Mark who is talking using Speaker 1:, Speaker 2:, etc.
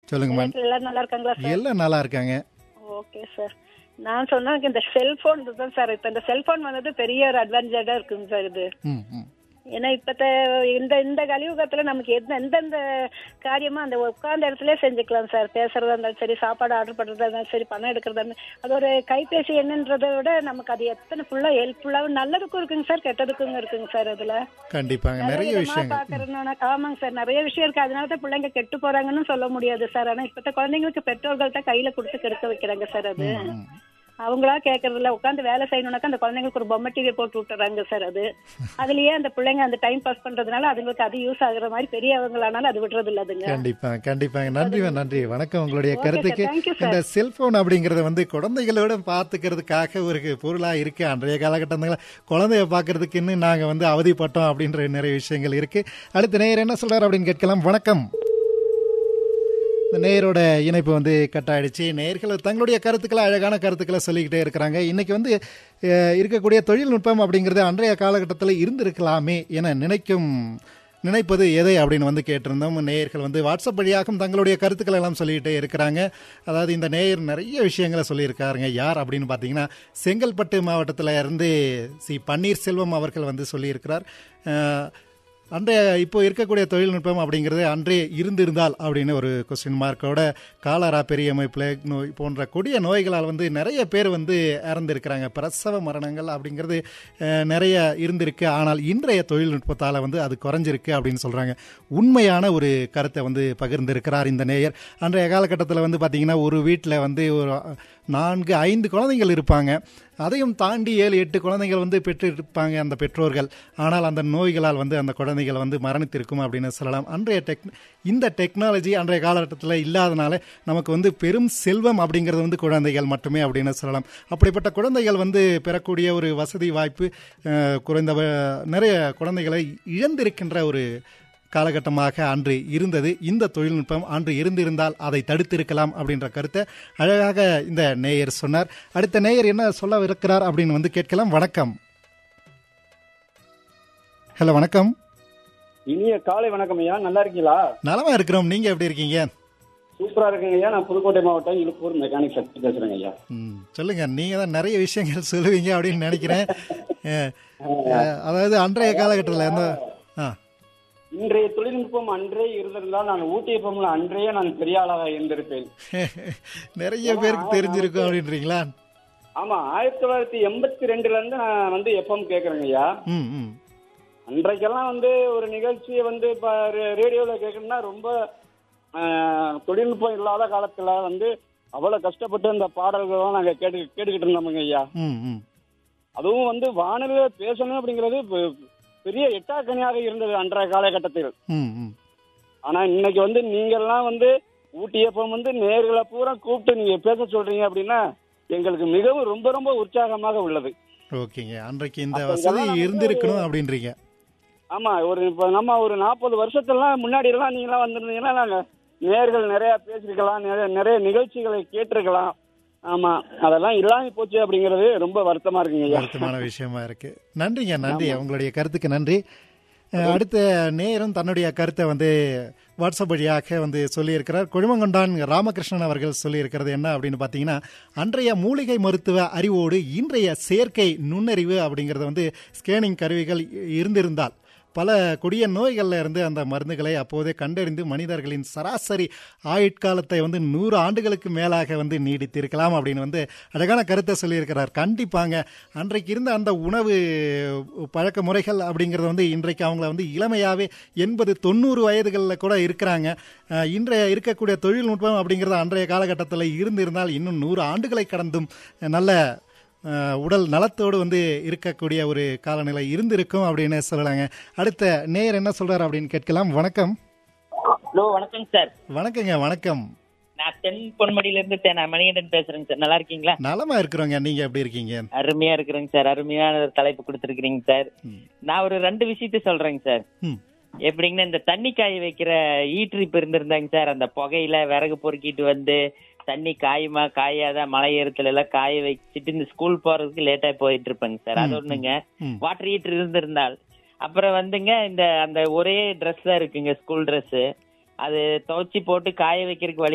Speaker 1: சொல்லுங்கம்மா
Speaker 2: வீட்டுல எல்லாரும் நல்லா இருக்காங்களா சார்
Speaker 1: எல்லாம் நல்லா இருக்காங்க
Speaker 2: ஓகே சார் நான் சொன்னா இந்த செல்போன் தான் சார் இப்ப இந்த செல்போன் வந்தது பெரிய ஒரு அட்வான்டேஜா இருக்குங்க சார் இது
Speaker 1: ம் ம்
Speaker 2: ஏன்னா இப்பத்த இந்த இந்த கலியுகத்துல நமக்கு எந்த எந்தெந்த காரியமா அந்த உட்கார்ந்த இடத்துல செஞ்சுக்கலாம் சார் பேசுறதா இருந்தாலும் சரி சாப்பாடு ஆர்டர் பண்றதா இருந்தாலும் சரி பணம் எடுக்கிறதா இருந்தாலும் அது ஒரு கைபேசி என்னன்றதை விட நமக்கு அது எத்தனை ஃபுல்லா ஹெல்ப்ஃபுல்லாவும் நல்லதுக்கும் இருக்குங்க சார் கெட்டதுக்கும் இருக்குங்க சார் அதுல
Speaker 1: கண்டிப்பாங்க நிறைய
Speaker 2: விதமா
Speaker 1: விஷயங்கள்
Speaker 2: பாக்குறதுனா ஆமாங்க சார் நிறைய விஷயம் இருக்கு அதனால தான் பிள்ளைங்க கெட்டு போறாங்கன்னு சொல்ல முடியாது சார் ஆனா இப்பத்த குழந்தைங்களுக்கு பெற்றோர்கள்ட்ட கையில கொடுத்து கெடுக்க வைக்கிறாங்க சார் அது
Speaker 1: ம்.
Speaker 2: அவங்களா கேக்குறதுல உட்காந்து வேலை செய்யணும்னாக்கா அந்த குழந்தைங்களுக்கு ஒரு பொம்மை டிவி போட்டு விட்டுறாங்க சார் அது அதுலயே அந்த பிள்ளைங்க அந்த டைம் பாஸ் பண்றதுனால அதுங்களுக்கு அது யூஸ் ஆகுற மாதிரி பெரியவங்களானாலும் அது விடுறது இல்ல அதுங்க
Speaker 1: கண்டிப்பா கண்டிப்பாங்க நன்றி நன்றி வணக்கம் உங்களுடைய
Speaker 2: Okay,
Speaker 1: கருத்துக்கு
Speaker 2: sir. Thank you, sir.
Speaker 1: இந்த செல்போன் அப்படிங்கறது வந்து குழந்தைகளோட பாத்துக்கிறதுக்காக ஒரு பொருளா இருக்கு அன்றைய காலகட்டங்களில் குழந்தைய பாக்குறதுக்குன்னு நாங்க வந்து அவதிப்பட்டோம் அப்படின்ற நிறைய விஷயங்கள் இருக்கு அடுத்த நேயர் என்ன சொல்றாரு அப்படின்னு கேட்கலாம் வணக்கம் இந்த நேயரோட இணைப்பு வந்து கட் ஆயிடுச்சு நேயர்கள் தங்களுடைய கருத்துக்களை அழகான கருத்துக்களை சொல்லிக்கிட்டே இருக்கிறாங்க இன்னைக்கு வந்து அஹ், இருக்கக்கூடிய தொழில்நுட்பம் அப்படிங்கிறது அன்றைய காலகட்டத்தில் இருந்திருக்கலாமே என நினைக்கும் நினைப்பது எதை அப்படின்னு வந்து கேட்டிருந்தோம் நேயர்கள் வந்து வாட்ஸ்அப் வழியாகவும் தங்களுடைய கருத்துக்களை எல்லாம் சொல்லிக்கிட்டே இருக்கிறாங்க அதாவது இந்த நேயர் நிறைய விஷயங்களை சொல்லியிருக்காருங்க யார் அப்படின்னு பார்த்தீங்கன்னா செங்கல்பட்டு மாவட்டத்தில் இருந்து சி பன்னீர்செல்வம் அவர்கள் வந்து சொல்லியிருக்கிறார் அஹ், அன்றைய இப்போ இருக்கக்கூடிய தொழில்நுட்பம் அப்படிங்கிறது அன்றே இருந்திருந்தால் அப்படின்னு ஒரு கொஸ்டின் மார்க்கோட காலரா பெரியம்மை பிளேக் நோய் போன்ற கொடிய நோய்களால் வந்து நிறைய பேர் வந்து இறந்திருக்கிறாங்க பிரசவ மரணங்கள் அப்படிங்கிறது அஹ், நிறைய இருந்திருக்கு ஆனால் இன்றைய தொழில்நுட்பத்தால் வந்து அது குறைஞ்சிருக்கு அப்படின்னு சொல்கிறாங்க உண்மையான ஒரு கருத்தை வந்து பகிர்ந்திருக்கிறார் இந்த நேயர் அன்றைய காலகட்டத்தில் வந்து பார்த்திங்கன்னா ஒரு வீட்டில் வந்து ஒரு நான்கு ஐந்து குழந்தைகள் இருப்பாங்க அதையும் தாண்டி ஏழு எட்டு குழந்தைகள் வந்து பெற்றிருப்பாங்க அந்த பெற்றோர்கள் ஆனால் அந்த நோய்களால் வந்து அந்த குழந்தைகள் வந்து மரணித்திருக்கும் அப்படின்னு சொல்லலாம் அன்றைய டெக் இந்த டெக்னாலஜி அன்றைய காலகட்டத்தில் இல்லாதனால நமக்கு வந்து பெரும் செல்வம் அப்படிங்கிறது வந்து குழந்தைகள் மட்டுமே அப்படின்னு சொல்லலாம் அப்படிப்பட்ட குழந்தைகள் வந்து பெறக்கூடிய ஒரு வசதி வாய்ப்பு அஹ், குறைந்த வ- நிறைய குழந்தைகளை இழந்திருக்கின்ற ஒரு காலகட்டமாக அன்று இருந்தது இந்த தொழில்நுட்பம் அன்று இருந்திருந்தால் அதை தடுத்திருக்கலாம் அப்படின்ற கருத்தை அழகாக இந்த நேயர் சொன்னார் அடுத்த நேயர் என்ன சொல்ல இருக்கிறார் அப்படின்னு வந்து கேட்கலாம் வணக்கம் ஹலோ வணக்கம்
Speaker 3: இனிய காலை வணக்கம் ஐயா நல்லா இருக்கீங்களா
Speaker 1: நலமா இருக்கிறோம் நீங்க எப்படி இருக்கீங்க
Speaker 3: சூப்பரா இருக்குங்க ஐயா நான் புதுக்கோட்டை மாவட்டம் இழுப்பூர் மெக்கானிக் சக்தி பேசுறேங்க ஐயா
Speaker 1: ம், சொல்லுங்க நீங்க தான் நிறைய விஷயங்கள் சொல்லுவீங்க அப்படின்னு நினைக்கிறேன் அஹ், அஹ், அதாவது அன்றைய காலகட்டத்தில் எந்த ஆ
Speaker 3: இன்றைய தொழில்நுட்பம் அன்றே இருந்திருந்தால் நான் ஊட்டியப்பம்ல அன்றையே நான் பெரிய ஆளாக இருந்திருப்பேன்
Speaker 1: நிறைய பேருக்கு தெரிஞ்சிருக்கும் அப்படின்றீங்களா
Speaker 3: ஆமா ஆயிரத்தி தொள்ளாயிரத்தி எண்பத்தி ரெண்டுல இருந்து நான் வந்து எப்பம் கேக்குறேங்க ஐயா
Speaker 1: ம் ம்
Speaker 3: அன்றைக்கெல்லாம் வந்து ஒரு நிகழ்ச்சியை வந்து இப்ப ரே- ரேடியோல கேட்கணும்னா ரொம்ப ஆஹ், தொழில்நுட்பம் இல்லாத காலத்துல வந்து அவ்வளவு கஷ்டப்பட்டு இந்த பாடல்களும் நாங்க கேட்டு கேட்டுக்கிட்டு இருந்தோமுங்க ஐயா
Speaker 1: ம் ம்
Speaker 3: அதுவும் வந்து வானொலியில பேசணும் அப்படிங்கிறது பெ- பெரிய எட்டாக்கனியாக இருந்தது அன்றைய காலகட்டத்தில்
Speaker 1: ம் ம்
Speaker 3: ஆனா இன்னைக்கு வந்து நீங்க எல்லாம் வந்து ஊட்டியப்பம் வந்து நேர்களை பூரா கூப்பிட்டு நீங்க பேச சொல்றீங்க அப்படின்னா எங்களுக்கு மிகவும் ரொம்ப ரொம்ப உற்சாகமாக உள்ளது
Speaker 1: ஓகேங்க அன்றைக்கு இந்த
Speaker 3: அப்ப
Speaker 1: வசதி
Speaker 3: இதெல்லாம் வந்து
Speaker 1: இருந்திருக்கணும் அப்படின்றீங்க
Speaker 3: ஆமா ஒரு இப்ப நம்ம ஒரு நாற்பது வருஷத்துலாம் முன்னாடி எல்லாம் நீங்க எல்லாம் வந்திருந்தீங்கன்னா நாங்க நேர்கள் நிறைய பேசிருக்கலாம் நிறைய நிறைய நிகழ்ச்சிகளை கேட்டிருக்கலாம் ஆமா அதெல்லாம் இல்லாம போச்சு அப்படிங்கிறது ரொம்ப வருத்தமா இருக்குங்க ஐயா
Speaker 1: வருத்தமான விஷயமா இருக்கு நன்றிங்க நன்றி உங்களுடைய கருத்துக்கு நன்றி அஹ், அடுத்த நேரம் தன்னுடைய கருத்தை வந்து வாட்ஸ்அப் வழியாக வந்து சொல்லியிருக்கிறார் கொழுமங்கொண்டான் ராமகிருஷ்ணன் அவர்கள் சொல்லியிருக்கிறது என்ன அப்படின்னு பார்த்தீங்கன்னா அன்றைய மூலிகை மருத்துவ அறிவோடு இன்றைய செயற்கை நுண்ணறிவு அப்படிங்கிறது வந்து ஸ்கேனிங் கருவிகள் இருந்திருந்தால் பல கொடிய நோய்கள்ல இருந்து அந்த மருந்துகளை அப்போதே கண்டறிந்து மனிதர்களின் சராசரி ஆயுட்காலத்தை வந்து நூறு ஆண்டுகளுக்கு மேலாக வந்து நீடித்திருக்கலாம் அப்படின்னு வந்து அழகான கருத்தை சொல்லியிருக்கிறார் கண்டிப்பாங்க அன்றைக்கு இருந்த அந்த உணவு பழக்க முறைகள் அப்படிங்கிறது வந்து இன்றைக்கு அவங்கள வந்து இளமையாவே எண்பது தொண்ணூறு வயதுகளில் கூட இருக்கிறாங்க அஹ், இன்றைய இருக்கக்கூடிய தொழில்நுட்பம் அப்படிங்கிறது அன்றைய காலகட்டத்தில் இருந்திருந்தால் இன்னும் நூறு ஆண்டுகளை கடந்தும் நல்ல அஹ், உடல் நலத்தோடு வந்து இருக்கக்கூடிய ஒரு காலநிலை இருந்திருக்கும் அப்படின்னு சொல்லலாங்க அடுத்த நேயர் என்ன சொல்றாரு அப்படின்னு கேட்கலாம் வணக்கம்
Speaker 4: ஹலோ வணக்கம் சார்
Speaker 1: வணக்கங்க வணக்கம்
Speaker 4: நான் தென் பொன்மடியில இருந்து தென் மணிகண்டன் பேசுறேங்க சார் நல்லா இருக்கீங்களா
Speaker 1: நலமா இருக்கிறோங்க நீங்க எப்படி இருக்கீங்க
Speaker 4: அருமையா இருக்கிறேங்க சார் அருமையான ஒரு தலைப்பு கொடுத்துருக்கீங்க சார்
Speaker 1: ம்.
Speaker 4: நான் ஒரு ரெண்டு விஷயத்த சொல்றேங்க சார்
Speaker 1: ம்.
Speaker 4: எப்படிங்கன்னா இந்த தண்ணி காய வைக்கிற ஈட்ரிப் இருந்திருந்தாங்க சார் அந்த புகையில விறகு பொறுக்கிட்டு வந்து தண்ணி காயுமா காயாத மலை ஏறத்துல எல்லாம் காய வச்சுட்டு இந்த ஸ்கூல் போறதுக்கு லேட்டா போயிட்டு இருப்பேங்க சார் அது
Speaker 1: ம்,
Speaker 4: ஒண்ணுங்க
Speaker 1: ம்.
Speaker 4: வாட்டர் ஹீட்டர் இருந்திருந்தால் அப்புறம் வந்துங்க இந்த அந்த ஒரே Dress தான் இருக்குங்க ஸ்கூல் Dress அது துவைச்சி போட்டு காய வைக்கிறதுக்கு வழி